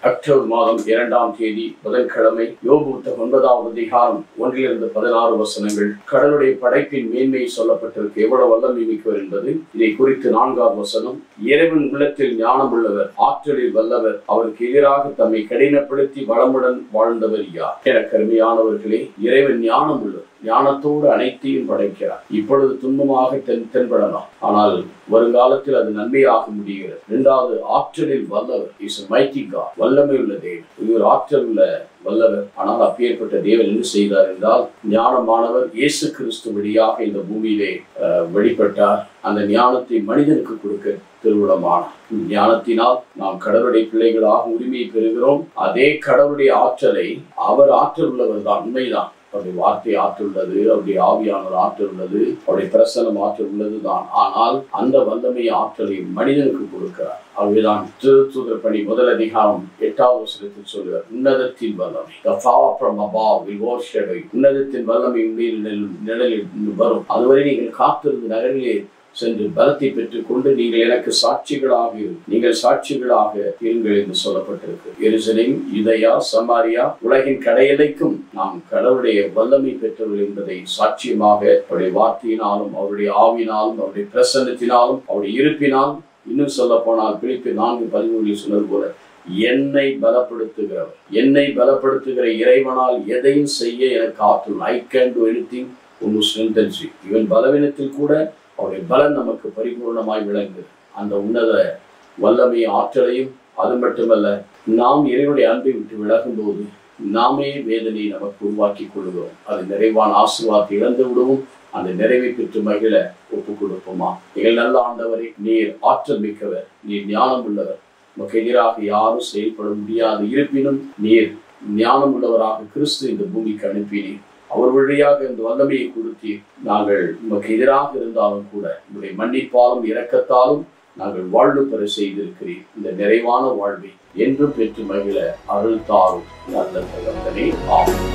October மாதம் இரண்டாம் தேதி புதன்கிழமை யோபு புத்தகம் ஒன்பதாவது அதிகாரம் ஒன்றிலிருந்து பதினாறு வசனங்கள் கடலுடைய படைப்பின் மேன்மை சொல்லப்பட்டிருக்கு எவ்வளவு வல்லமை மிக்கவர் என்பது இதை குறித்து நான்காவது வசனம் இறைவன் உள்ளத்தில் ஞானம் உள்ளவர் ஆற்றலில் வல்லவர் அவருக்கு எதிராக தம்மை கடினப்படுத்தி வளமுடன் வாழ்ந்தவர் யார் என கருமையானவர்களே இறைவன் ஞானம் உள்ளவர் ஞானத்தோடு அனைத்தையும் படைக்கிறார் இப்பொழுது துன்பமாக தென் தென்படலாம் ஆனால் வருங்காலத்தில் அது நன்மையாக முடிகிறது இரண்டாவது ஆற்றலில் வல்லவர் இஸ் மைட்டி காட் வல்லமை உள்ள தேவன் இவர் ஆற்றல் உள்ள வல்லவர் ஆனால் அப்பேற்பட்ட தேவன் என்ன செய்தார் என்றால் ஞானமானவர் இயேசு கிறிஸ்து வழியாக இந்த பூமியிலே அஹ், வெளிப்பட்டார் அந்த ஞானத்தை மனிதனுக்கு கொடுக்க திருவிழமானார் ஞானத்தினால் நாம் கடவுளுடைய பிள்ளைகளாக உரிமையை பெறுகிறோம் அதே கடவுளுடைய ஆற்றலை அவர் ஆற்றல் உள்ளவர் தான் உண்மைதான் அவருடைய வார்த்தை ஆற்றல் உள்ளது அவருடைய ஆவியானவர் ஆற்றல் உள்ளது அவருடைய பிரசனம் ஆற்றல் உள்ளது தான் ஆனால் அந்த வல்லமை ஆற்றலை மனிதனுக்கு கொடுக்கிறார் ஆகவேதான் திருத்துதர் பணி முதல் அதிகாரம் எட்டாவது வசனத்தில் சொல்லுவார் உன்னதத்தின் வல்லமை The power from above will overshadow you. உன்னதத்தின் வல்லமை உண்மையில் நிழல்- நிழலில் வரும் அதுவரை நீங்கள் காத்திருந்து நகரிலே சென்று பலத்தை பெற்றுக் கொண்டு நீங்கள் எனக்கு சாட்சிகளாக இரு. நீங்கள் சாட்சிகளாக இருங்கள் என்று சொல்லப்பட்டிருக்கு எருசலேம் யுதயா சமாரியா உலகின் கடையலைக்கும் நாம் கடவுளுடைய வல்லமை பெற்றவர்கள் என்பதை சாட்சியமாக அவருடைய வார்த்தையினாலும் அவருடைய ஆவினாலும் அவருடைய பிரசன்னத்தினாலும் அவருடைய இருப்பினாலும் இன்னும் சொல்ல போனால் பிலிப்பி நான்கு பதிமூணில் சொன்னது போல என்னை பலப்படுத்துகிறவர் என்னை பலப்படுத்துகிற இறைவனால் எதையும் செய்ய எனக்கு ஆற்றல் ஐ கேன் டு எனிதிங் ஒன்று ஸ்ட்ரென்தன்ஸ் இவன் பலவீனத்தில் கூட அவருடைய பலன் நமக்கு பரிபூர்ணமாய் விளங்குது அந்த உன்னத வல்லமை ஆற்றலையும் அது மட்டுமல்ல நாம் இறைவனுடைய அன்பை விட்டு விலகும்போது நாமே வேதனையை நமக்கு உருவாக்கி கொள்கிறோம் அது நிறைவான ஆசீர்வாதத்தை இழந்து விடுவோம் அந்த நிறைவை பெற்று மகிழ ஒப்புக் கொடுப்போமா எங்கள் நல்ல ஆண்டவரை நீர் ஆற்றல் மிக்கவர் நீர் ஞானம் உள்ளவர் நமக்கு எதிராக யாரும் செயல்பட முடியாது இருப்பினும் நீர் ஞானம் உள்ளவராக கிறிஸ்து இந்த பூமிக்கு அனுப்பினீர் அவர் வழியாக இந்த வல்லமையை கொடுத்து நாங்கள் உமக்கு எதிராக இருந்தாலும் கூட உங்களுடைய மன்னிப்பாலும் இரக்கத்தாலும் நாங்கள் வாழ்வு பெற செய்திருக்கிறீர் இந்த நிறைவான வாழ்வை என்றும் பெற்று மகிழ அருள் தாரும் நல்ல தகவலே ஆகும்